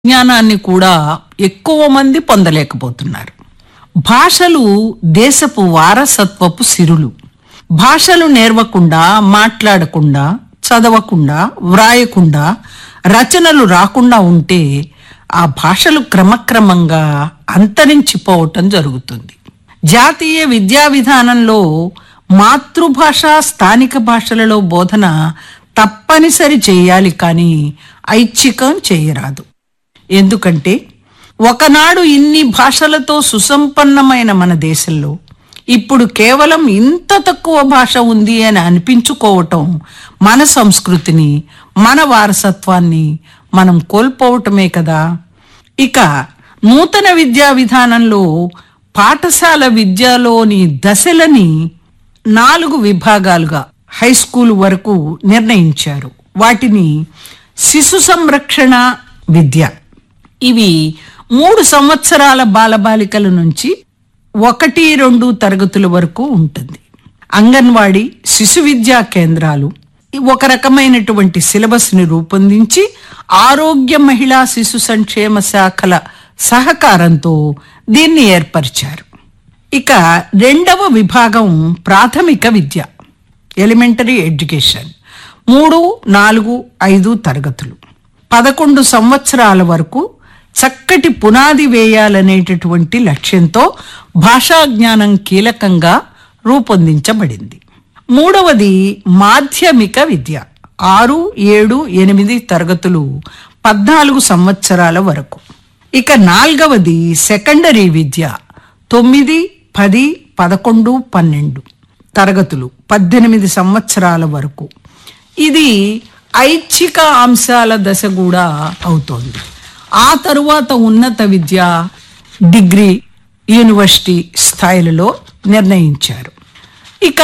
జ్ఞానాన్ని కూడా ఎక్కువ మంది పొందలేకపోతున్నారు భాషలు దేశపు వారసత్వపు సిరులు భాషలు నేర్వకుండా మాట్లాడకుండా చదవకుండా వ్రాయకుండా రచనలు రాకుండా ఉంటే ఆ భాషలు క్రమక్రమంగా అంతరించిపోవటం జరుగుతుంది జాతీయ విద్యా విధానంలో మాతృభాష స్థానిక భాషలలో బోధన తప్పనిసరి చేయాలి కానీ ఐచ్ఛికం చేయరాదు ఎందుకంటే ఒకనాడు ఇన్ని భాషలతో సుసంపన్నమైన మన దేశంలో ఇప్పుడు కేవలం ఇంత తక్కువ భాష ఉంది అని అనిపించుకోవటం మన సంస్కృతిని మన వారసత్వాన్ని మనం కోల్పోవటమే కదా ఇక నూతన విద్యా విధానంలో పాఠశాల విద్యలోని దశలని నాలుగు విభాగాలుగా హై స్కూల్ వరకు నిర్ణయించారు వాటిని శిశు సంరక్షణ విద్య ఇవి మూడు సంవత్సరాల బాలబాలికల నుంచి ఒకటి రెండు తరగతుల వరకు ఉంటుంది అంగన్వాడీ శిశు విద్యా కేంద్రాలు ఒక రకమైనటువంటి సిలబస్ ని రూపొందించి ఆరోగ్య మహిళా శిశు సంక్షేమ శాఖల సహకారంతో దీన్ని ఏర్పరిచారు ఇక రెండవ విభాగం ప్రాథమిక విద్య ఎలిమెంటరీ ఎడ్యుకేషన్ మూడు నాలుగు ఐదు తరగతులు పదకొండు సంవత్సరాల వరకు చక్కటి పునాది వేయాలనేటటువంటి లక్ష్యంతో భాషా జ్ఞానం కీలకంగా రూపొందించబడింది మూడవది మాధ్యమిక విద్య ఆరు ఏడు ఎనిమిది తరగతులు పద్నాలుగు సంవత్సరాల వరకు ఇక నాల్గవది సెకండరీ విద్య తొమ్మిది పది పదకొండు పన్నెండు తరగతులు పద్దెనిమిది సంవత్సరాల వరకు ఇది ఐచ్ఛిక అంశాల దశ కూడా అవుతోంది ఆ తరువాత ఉన్నత విద్య డిగ్రీ యూనివర్సిటీ స్థాయిలలో నిర్ణయించారు ఇక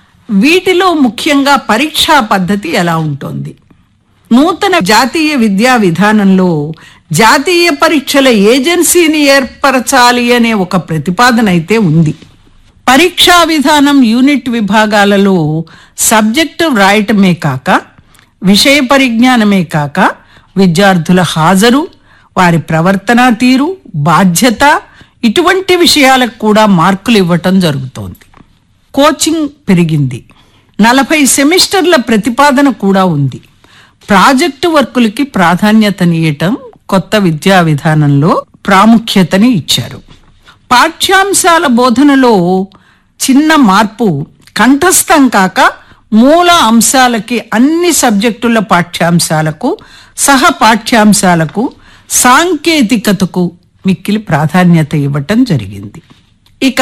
వీటిలో ముఖ్యంగా పరీక్షా పద్ధతి ఎలా ఉంటుంది నూతన జాతీయ విద్యా విధానంలో జాతీయ పరీక్షల ఏజెన్సీని ఏర్పరచాలి అనే ఒక ప్రతిపాదన అయితే ఉంది పరీక్షా విధానం యూనిట్ విభాగాలలో సబ్జెక్టు వ్రాయటమే కాక విషయ పరిజ్ఞానమే కాక విద్యార్థుల హాజరు వారి ప్రవర్తన తీరు బాధ్యత ఇటువంటి విషయాలకు కూడా మార్కులు ఇవ్వటం జరుగుతోంది కోచింగ్ పెరిగింది నలభై సెమిస్టర్ల ప్రతిపాదన కూడా ఉంది ప్రాజెక్టు వర్కులకి ప్రాధాన్యతనియటం కొత్త విద్యా విధానంలో ప్రాముఖ్యతని ఇచ్చారు పాఠ్యాంశాల బోధనలో చిన్న మార్పు కంఠస్థం కాక మూల అంశాలకి అన్ని సబ్జెక్టుల పాఠ్యాంశాలకు సహ పాఠ్యాంశాలకు సాంకేతికతకు మిక్కిలి ప్రాధాన్యత ఇవ్వటం జరిగింది ఇక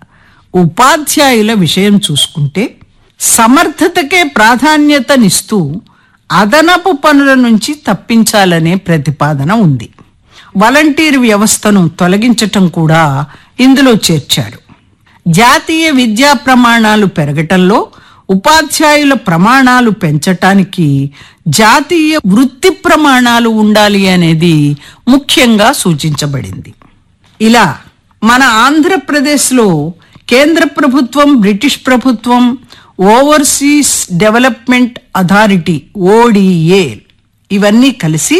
ఉపాధ్యాయుల విషయం చూసుకుంటే సమర్థతకే ప్రాధాన్యతనిస్తూ అదనపు పనుల నుంచి తప్పించాలనే ప్రతిపాదన ఉంది వాలంటీర్ వ్యవస్థను తొలగించటం కూడా ఇందులో చేర్చారు జాతీయ విద్యా ప్రమాణాలు పెరగటంలో ఉపాధ్యాయుల ప్రమాణాలు పెంచటానికి జాతీయ వృత్తి ప్రమాణాలు ఉండాలి అనేది ముఖ్యంగా సూచించబడింది ఇలా మన ఆంధ్రప్రదేశ్లో కేంద్ర ప్రభుత్వం బ్రిటిష్ ప్రభుత్వం ఓవర్సీస్ డెవలప్మెంట్ అథారిటీ ఓడిఏ ఇవన్నీ కలిసి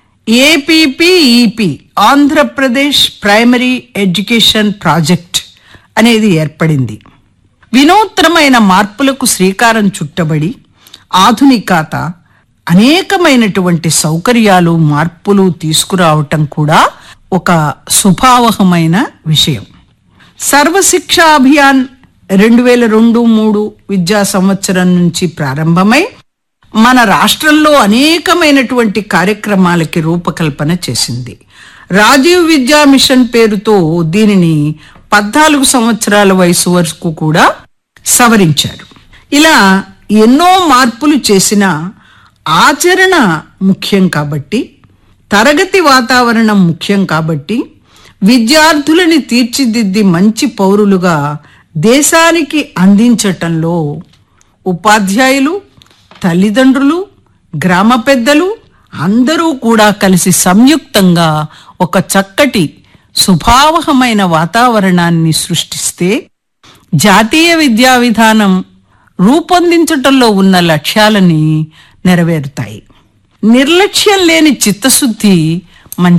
APPEP Andhra Pradesh primary education project అనేది ఏర్పడింది వినూత్నమైన మార్పులకు శ్రీకారం చుట్టబడి ఆధునికత అనేకమైనటువంటి సౌకర్యాలు మార్పులు తీసుకురావటం కూడా ఒక సుభావహమైన విషయం సర్వశిక్ష అభియాన్ రెండు వేల రెండు మూడు విద్యా సంవత్సరం నుంచి ప్రారంభమై మన రాష్ట్రంలో అనేకమైనటువంటి కార్యక్రమాలకి రూపకల్పన చేసింది రాజీవ్ విద్యా మిషన్ పేరుతో దీనిని పద్నాలుగు సంవత్సరాల వయసు వరకు కూడా సవరించారు ఇలా ఎన్నో మార్పులు చేసిన ఆచరణ ముఖ్యం కాబట్టి తరగతి వాతావరణం ముఖ్యం కాబట్టి విద్యార్థులని తీర్చిదిద్ది మంచి పౌరులుగా దేశానికి అందించటంలో ఉపాధ్యాయులు తల్లిదండ్రులు గ్రామ పెద్దలు అందరూ కూడా కలిసి సంయుక్తంగా ఒక చక్కటి సుభావహమైన వాతావరణాన్ని సృష్టిస్తే జాతీయ విద్యా విధానం రూపొందించటంలో ఉన్న లక్ష్యాలని నెరవేరుతాయి నిర్లక్ష్యం లేని చిత్తశుద్ధి